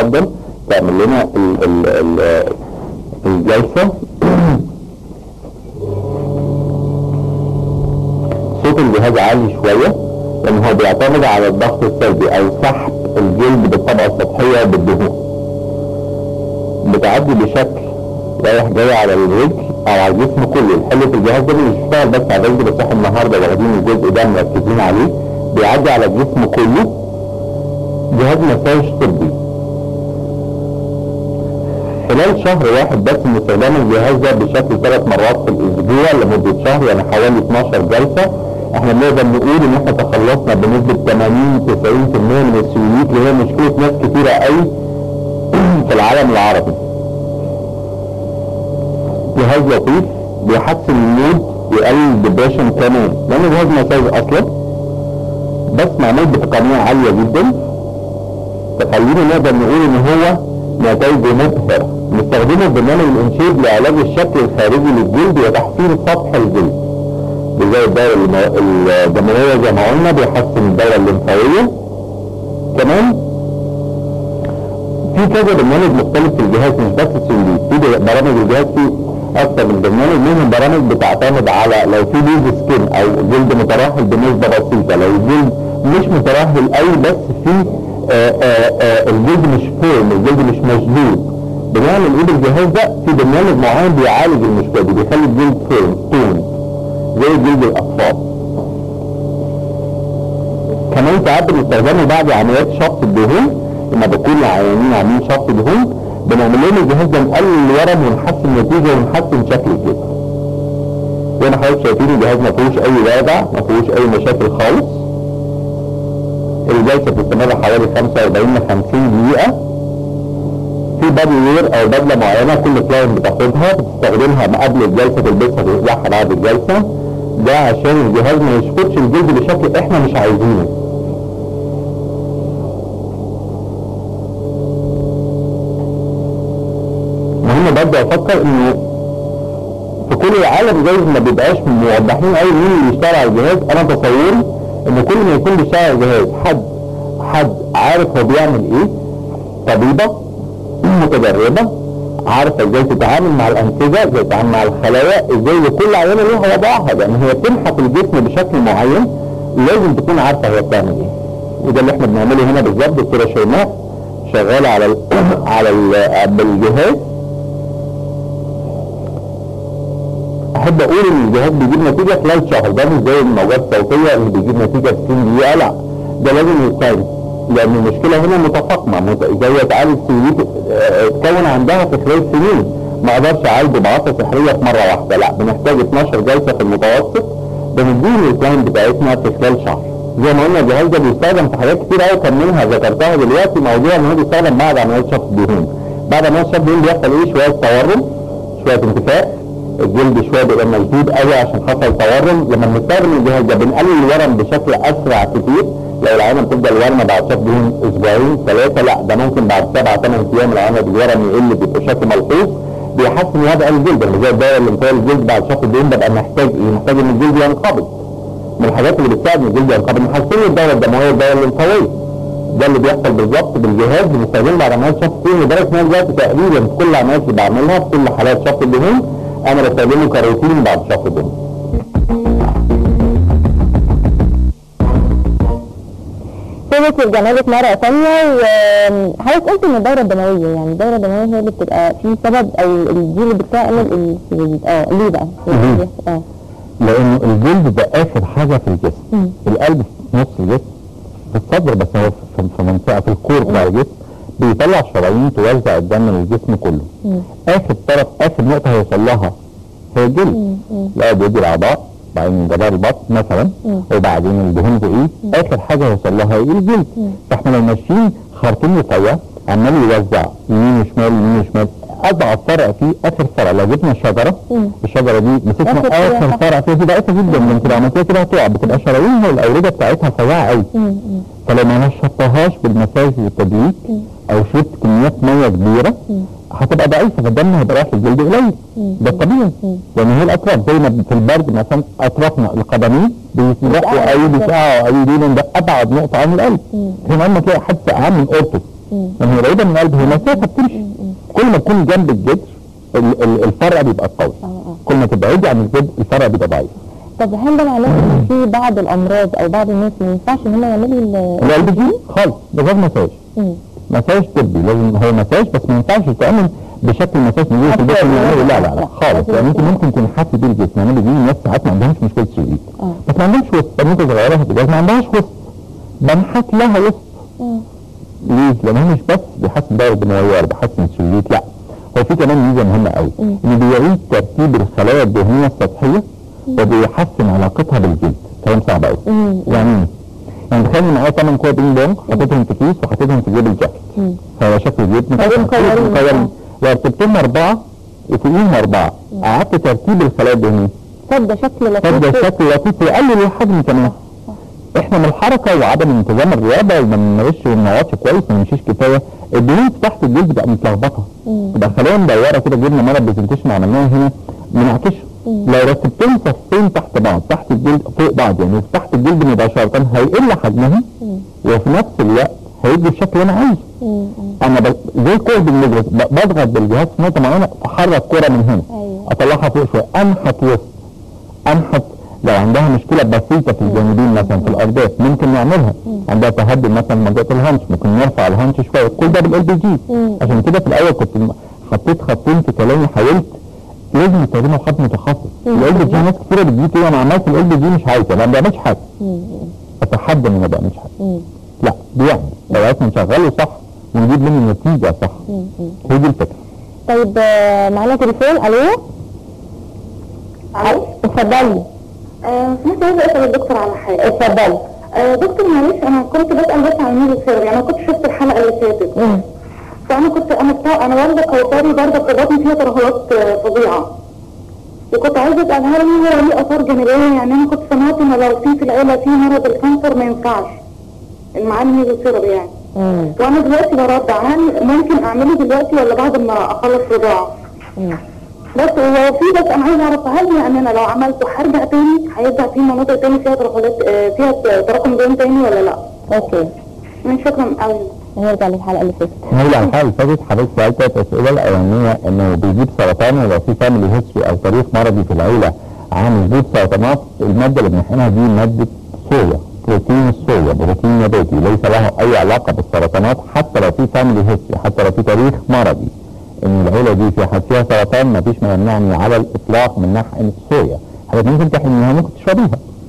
اتفضل تعمل لنا ال ال ال الجلسه صوت الجهاز عالي شويه لان هو بيعتمد على الضغط السلبي او سحب الجلد بالطبقه السطحيه بالدهون بتعدي بشكل رايح جاي على الرجل او على الجسم كله الحلو في الجهاز ده مش بيشتغل بس على الرجل بس احنا النهارده واخدين الجزء ده مركزين عليه بيعدي على الجسم كله جهاز مساج طبي خلال شهر واحد بس من استخدام الجهاز ده بشكل ثلاث مرات في الاسبوع لمده شهر يعني حوالي 12 جلسه احنا بنقدر نقول ان احنا تخلصنا بنسبه 80 90% من السيوليت اللي هي مشكله ناس كتيره قوي في العالم العربي. جهاز لطيف بيحسن المود ويقلل الدبريشن كمان لانه جهاز مساج اصلا بس معمول بتقنيه عاليه جدا تخلينا نقدر نقول ان هو نتائجه مبهره نستخدمه في برنامج الانشيب لعلاج الشكل الخارجي للجلد وتحسين سطح الجلد بزي الدورة الم- الدموية زي ما قلنا بيحسن الدورة الليمفاوية كمان في كذا برنامج مختلف في الجهاز مش بس السيوليت في برامج الجهاز في اكتر من برنامج منهم برامج بتعتمد على لو في لوز سكين او جلد مترهل بنسبه بسيطه لو الجلد مش مترهل قوي بس في آآ آآ الجلد مش فيرم الجلد مش مشدود بنعمل ايه بالجهاز ده في برنامج معين بيعالج المشكله دي بيخلي الجلد فيرم تون زي جلد الاطفال كمان ساعات بنستخدمه بعد عمليات شفط الدهون لما بكون العيانين عاملين شفط دهون بنعمل لهم الجهاز ده نقلل الورم ونحسن النتيجه ونحسن شكل الجسم زي ما حضرتك شايفين الجهاز ما فيهوش اي وجع ما فيهوش اي مشاكل خالص الجلسه بتستمر حوالي 45 ل 50 دقيقه في بادي وير او بدله معينه كل كلاينت بتاخدها بتستخدمها قبل الجلسه تلبسها تقلعها بعد الجلسه ده عشان الجهاز ما يشفطش الجلد بشكل احنا مش عايزينه مهم برضه افكر انه في كل العالم جايز ما بيبقاش موضحين قوي مين اللي بيشتغل على الجهاز انا تصوري ان كل ما يكون بيشتغل على الجهاز حد حد عارف هو بيعمل ايه طبيبه متدربه عارفه ازاي تتعامل مع الانسجه ازاي تتعامل مع الخلايا ازاي لكل عينه ليها وضعها لان هي بتنحت الجسم بشكل معين لازم تكون عارفه هي بتعمل ايه وده اللي احنا بنعمله هنا بالظبط دكتوره شيماء شغاله على ال على ال بالجهاز احب اقول ان الجهاز بيجيب نتيجه خلال شهر ده مش زي الموجات الصوتيه اللي بيجيب نتيجه في 60 دقيقه لا ده لازم يتقال لان المشكله هنا متفاقمه مت- زي تعالج سيوليت اه، اتكون عندها في خلال سنين ما اقدرش اعالجه بعصا سحريه في مره واحده لا بنحتاج 12 جلسه في المتوسط بنديه للكلاينت بتاعتنا في خلال شهر زي ما قلنا الجهاز ده بيستخدم في حاجات كتير قوي كان منها ذكرتها دلوقتي موضوع ان هو بيستخدم بعد عمليات شفط الدهون بعد عمليات شفط الدهون بيحصل ايه شويه تورم شويه انتفاخ الجلد شويه بيبقى مشدود قوي عشان خاطر تورم لما بنستخدم الجهاز ده بنقلل الورم بشكل اسرع كتير لو العينه بتفضل ورمه بعد شهر دهون اسبوعين ثلاثه لا ده ممكن بعد سبع ثمان ايام العينه الورم يقل بيبقى شكل ملحوظ بيحسن وضع الجلد انا زي الدواء اللي مطول الجلد بعد شهر الدهون ببقى محتاج ايه؟ محتاج ان الجلد ينقبض من الحاجات اللي بتساعد ان الجلد ينقبض نحسن الدوره الدمويه والدوره الليمفاويه ده اللي بيحصل بالظبط بالجهاز بنستخدمه بعد عمليات شفط الدهون لدرجه ان انا دلوقتي تقريبا في كل العمليات اللي بعملها في كل حالات شفط الدهون انا بستخدمه كروتين بعد شفط الدهون سيبك رجعنا لك مرة ثانية وحضرتك قلت ان الدورة الدموية يعني الدورة الدموية هي اللي بتبقى في سبب او دي اللي بتعمل السويد اه ليه بقى؟ مهم. بيحصل؟ اه لان الجلد ده اخر حاجه في الجسم مم. القلب في نص الجسم في الصدر بس هو في في منطقه في الكور بتاع الجسم بيطلع شرايين توزع الدم للجسم كله مم. اخر طرف اخر نقطه هيوصل لها هي الجلد مم. مم. لا بيدي الاعضاء بعدين جدار البطن مثلا مم. وبعدين الدهون فوقيه اخر حاجه هيوصل لها ايه الجلد مم. فاحنا لو ماشيين خرطوم رفيع عمال يوزع يمين وشمال يمين وشمال اضعف فرع فيه اخر فرع لو جبنا شجره مم. الشجره دي مسكنا آخر فرع اخر صح. فرع فيها دي ضعيفه جدا من كده عملتها كده هتقع بتبقى شرايينها والاورده بتاعتها رفيعه قوي مم. مم. فلو ما نشطهاش بالمساج والتدليك مم. او شربت كميات ميه كبيره مم. هتبقى ضعيفه فالدم هيبقى رايح للجلد قليل مم. ده الطبيعي مم. لان هي الاطراف زي ما في البرد مثلا اطرافنا القدمين بيسرقوا بتقع. او بيسقعوا او يدينوا ده ابعد نقطه عن القلب مم. هنا لما تلاقي حد سقعان من اورته مم. لما هي قريبه من القلب هي مسافه بتمشي كل ما تكون جنب الجدر ال- ال- الفرع بيبقى قوي اه اه كل ما تبعدي عن الجدر الفرع بيبقى ضعيف طب هل ده معناه ان في بعض الامراض او بعض الناس ما ينفعش ان هم يعملوا ال- القلب دي خالص ده غير مساج مم. مساج طبي لازم هو مساج بس ما ينفعش يتعمل بشكل مساج نجيب في البيت أصلاً ونعمله. لا لا لا. لا خالص لازم يعني انت يكون- ممكن تنحسي بيه الجسم يعني بيجي ناس ساعات ما عندهمش مشكله سيوليت اه بس ما عندهمش وسط بنوته صغيره في الجواز ما عندهاش وسط بنحت لها وسط مم. ليه؟ لان هو مش بس بيحسن الدوره الدمويه ولا بيحسن السيوليت لا هو في كمان ميزه مهمه قوي مم. انه بيعيد ترتيب الخلايا الدهنيه السطحيه وبيحسن علاقتها بالجلد كلام صعب قوي مم. يعني ايه؟ يعني تخيل معايا 8 كوره بينج بونج حطيتهم في كيس وحطيتهم في جيب الجاكيت مم. فهو شكل الجيب بعدين مكورين. مكورين ورتبتهم اربعه وفوقيهم اربعه قعدت ترتيب الخلايا الدهنيه فده شكل فده لطيف شكل لطيف ويقلل الحجم كمان احنا من الحركه وعدم انتظام الرياضه وما بنمارسش ونقعدش كويس ما نمشيش كفايه الدهون تحت الجلد بتبقى متلخبطه مم. تبقى خلايا مدوره كده جبنا مره برزنتيشن عملناها هنا بنعكشها لو رتبتهم صفين تحت بعض تحت الجلد فوق بعض يعني تحت الجلد مباشره هيقل حجمها مم. وفي نفس الوقت هيدي الشكل اللي انا عايزه مم. مم. انا ب... زي كوره بالمجرس ب- بضغط بالجهاز في نقطه معينه احرك كوره من هنا ايوه اطلعها فوق شويه انحت وسط انحت لو عندها مشكله بسيطه في الجانبين مثلا في الارداف ممكن نعملها عندها تهدد مثلا منطقه الهانش ممكن نرفع الهانش شويه كل ده بالال بي جي مم. عشان كده في الاول كنت م- حطيت خطين في كلامي حاولت لازم يستخدموا خط متخصص مم. الال بي جي ناس كتيره بتجي تقول انا عملت الال بي جي مش عايزه ما بيعملش حاجه مم. اتحدى انه ما بيعملش حاجه مم. لا بيعمل لو عرفنا نشغله صح ونجيب منه نتيجه صح مم. مم. هي دي الفكره طيب آه، معانا تليفون الو الو اتفضلي آه، كنت عايزه اسال الدكتور على حاجه اتفضلي آه، دكتور معلش انا كنت بسال بس عن الميل السيرم يعني انا كنت شفت الحلقه اللي فاتت مم. فانا كنت انا بتاع انا والده كوثري برضه في بطني فيها ترهلات آه، فظيعه وكنت عايزه اسال هل هو ليه اثار جانبيه يعني انا كنت سمعت ان لو في في العيله في مرض الكانسر ما ينفعش المعاه الميل السيرم يعني مم. وانا دلوقتي برضع هل ممكن اعمله دلوقتي ولا بعد ما اخلص رضاعه مم. بس هو في بس انا عايزه اعرف هل يعني انا لو عملته هرجع تاني هيرجع في مناطق تاني فيها ترهلات آه، فيها تراكم دهون تاني ولا لا؟ اوكي من شكرا قوي نرجع للحلقه اللي فاتت هي على الحال اللي فاتت حضرتك سالت ثلاث اسئله الاولانيه انه بيجيب سرطان ولو في فاميلي هيستوري او تاريخ مرضي في العيله عن وجود سرطانات الماده اللي بنحقنها دي ماده صويا بروتين الصويا بروتين نباتي ليس له اي علاقه بالسرطانات حتى لو في فاميلي هيستوري حتى لو في تاريخ مرضي ان العيله دي فيها حد فيها سرطان ما فيش ما يمنعني على الاطلاق من نحقن الصويا حضرتك ممكن تحقنيها ممكن تشربيها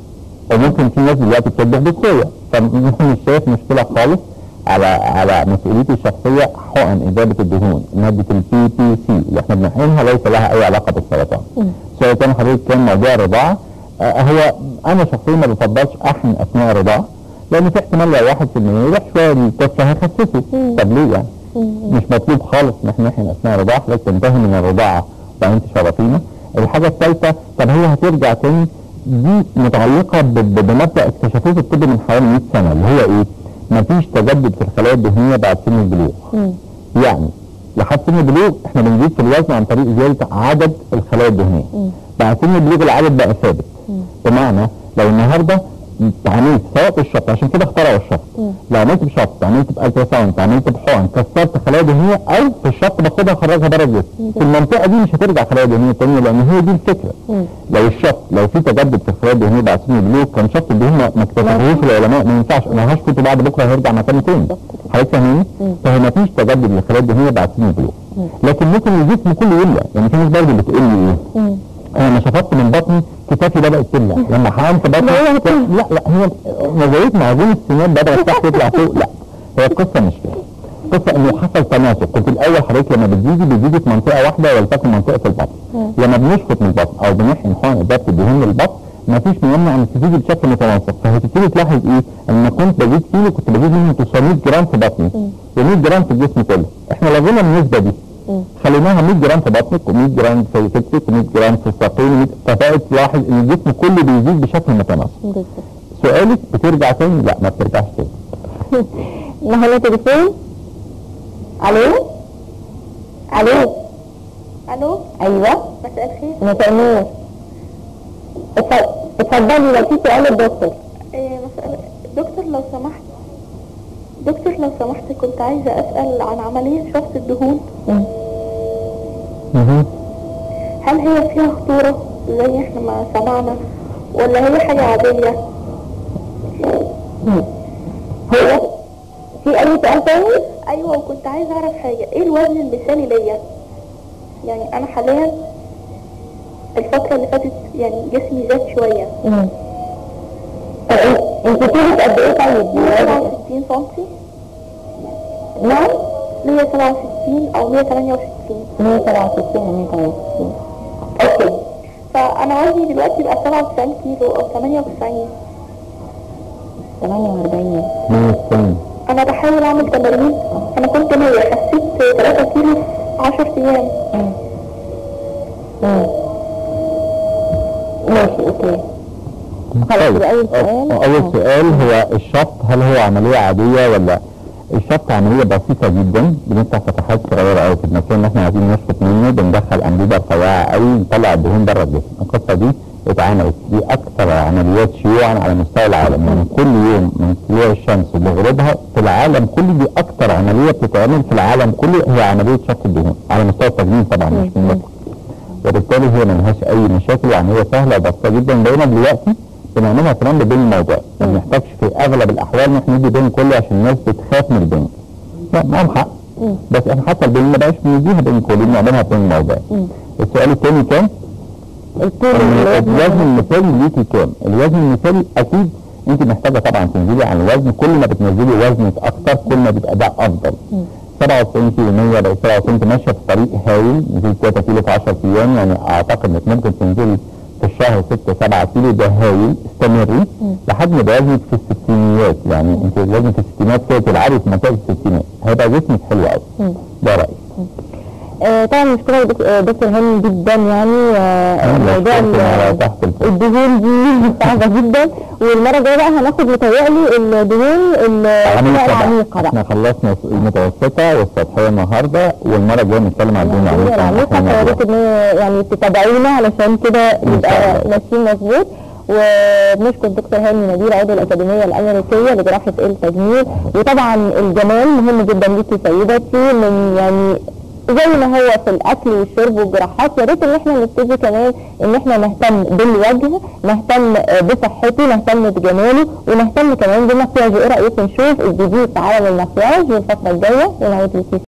وممكن في ناس دلوقتي بتطبخ بالصويا فمش شايف مشكله خالص على على مسؤوليتي الشخصيه حقن اذابه الدهون ماده البي بي سي اللي احنا بنحقنها ليس لها اي علاقه بالسرطان. السؤال الثاني حضرتك كان موضوع الرضاعه آه هو انا شخصيا ما بفضلش احقن اثناء الرضاعه لان في احتمال لو 1% يروح شويه الطفل هيخسسه طب ليه يعني؟ مش مطلوب خالص ان احنا نحقن اثناء الرضاعه حضرتك تنتهي من الرضاعه وبعدين تشرفينا. الحاجه الثالثه طب هي هترجع تاني دي متعلقه ب- ب- بمبدا اكتشفوه في الطب من حوالي 100 سنه اللي هو ايه؟ مفيش تجدد في الخلايا الدهنيه بعد سن البلوغ. مم. يعني لحد سن البلوغ احنا بنزيد في الوزن عن طريق زياده عدد الخلايا الدهنيه. بعد سن البلوغ العدد بقى ثابت. بمعنى لو النهارده عملت سواء في الشفط عشان كده اخترعوا الشفط. لو عملت بشفط عملت بالترا ساوند عملت بحقن كسرت خلايا دهنيه او في الشفط باخدها اخرجها بره الجسم. في المنطقه دي مش هترجع خلايا دهنيه تاني لان هي دي الفكره. مم. لو الشفط لو في تجدد في الخلايا الدهنيه بعد سن البلوغ كان شفط الدهون ما ما اكتشفوهوش العلماء ما ينفعش انا هشفط وبعد بكره هيرجع مكانه تاني حضرتك فاهمني؟ فهي ما فيش تجدد للخلايا الدهنيه بعد سن البلوغ لكن ممكن الجسم كله يملى يعني في ناس برضه بتقول لي ايه؟ مم. انا لما شفطت من بطني كتافي بدات تملى لما حقنت بطني ما هو كده. لا لا هي نظريه معجون السنان بدات تحت تطلع فوق لا هي القصه مش كده القصه انه حصل تناسق كنت الاول حضرتك لما بتزيدي بتزيدي في منطقه واحده ولتكن منطقه البطن لما بنشفط من البطن او بنحقن حقن اضافه الدهون من البطن ما فيش ممنع ان تزيدي بشكل متناسق فهتبتدي تلاحظ ايه؟ لما كنت بزيد كيلو كنت بزيد منه 900 جرام في بطني و100 جرام في الجسم كله احنا لغينا النسبه دي خليناها 100 جرام في بطنك و100 جرام في كتفك و100 جرام في الساقين و100 فبقت تلاحظ ان الجسم كله بيزيد بشكل متناسق بالظبط سؤالك بترجع تاني؟ لا ما بترجعش تاني معانا تليفون الو الو الو ايوه مساء الخير مساء النور اتفضل- اتفضلي لو في سؤال للدكتور إيه مساء دكتور لو سمحت دكتور لو سمحت كنت عايزة أسأل عن عملية شفط الدهون مم. مهم. هل هي فيها خطورة زي احنا ما سمعنا ولا هي حاجة عادية هو في اي سؤال تاني؟ أيوة وكنت عايزة أعرف حاجة إيه الوزن المثالي ليا يعني أنا حاليا الفترة اللي فاتت يعني جسمي زاد شوية مم. طب إن- انت طولك قد ايه طيب؟ 167 سنتي نعم 167 أو 168 167 و 168 اوكي فأنا وزني دلوقتي بقى 97 كيلو أو 98 48 190 أنا بحاول أعمل تمارين أنا كنت 100 خسيت 3 كيلو في 10 أيام مم. مم. ماشي اوكي خلاص طيب. يبقى اول سؤال اول سؤال هو الشفط هل هو عمليه عاديه ولا الشفط عمليه بسيطه جدا بنفتح فتحات صغيره قوي في المكان اللي احنا عايزين نشفط منه بندخل انبوبه رفيعه قوي نطلع الدهون بره الجسم القصه دي اتعملت دي اكثر عمليات شيوعا على مستوى العالم يعني كل يوم من طلوع الشمس لغروبها في العالم كله دي اكثر عمليه بتتعمل في العالم كله هي عمليه شفط الدهون على مستوى التجميل طبعا مش في المطلق وبالتالي هي ما لهاش اي مشاكل يعني هي سهله وبسيطه جدا بقينا دلوقتي بنعملها كمان ببين الموضوع ما بنحتاجش في اغلب الاحوال ان احنا ندي بين كله عشان الناس بتخاف من البين لا معاهم حق بس احنا حتى البين ما بقاش بنديها بين كله بنعملها بين موضوع السؤال الثاني كان الطول إن اللي الوزن المثالي ليكي كام؟ الوزن المثالي اكيد انت محتاجه طبعا تنزلي عن الوزن كل ما بتنزلي وزنك اكتر كل ما بيبقى ده افضل 97 كيلو 100 بقى 97 انت ماشيه في طريق هايل نزلت 3 كيلو في 10 ايام يعني اعتقد انك ممكن تنزلي في الشهر 6 7 كيلو ده هايل استمري لحد ما يبقى وزنك في الستينيات يعني انت الوزن في الستينات كده تلعبي في منطقه الستينات هيبقى جسمك حلو قوي ده رايي آه طبعا مشكلة دك- آه، دكتور هاني جدا يعني آه موضوع ال- على تحت الفوق الدهون دي صعبة جدا والمرة الجاية بقى هناخد متهيألي الدهون ال- العميقة بقى احنا خلصنا المتوسطه والسطحيه النهارده والمره الجايه نتكلم عن الدهون الدهون العميقه العميقة فيا ريت ان يعني تتابعونا علشان كده شاء يبقى الله. ماشيين مظبوط وبنشكر دكتور هاني نبيل عضو الأكاديمية الأمريكية لجراحة التجميل وطبعا الجمال مهم جدا ليكي سيدتي من يعني زي ما هو في الاكل والشرب والجراحات يا ريت ان احنا نبتدي كمان ان احنا نهتم بالوجه نهتم آه، بصحته نهتم بجماله ونهتم كمان بمكياجه ايه رايكم نشوف الجديد في عالم المكياج والفتره الجايه ونعود لكم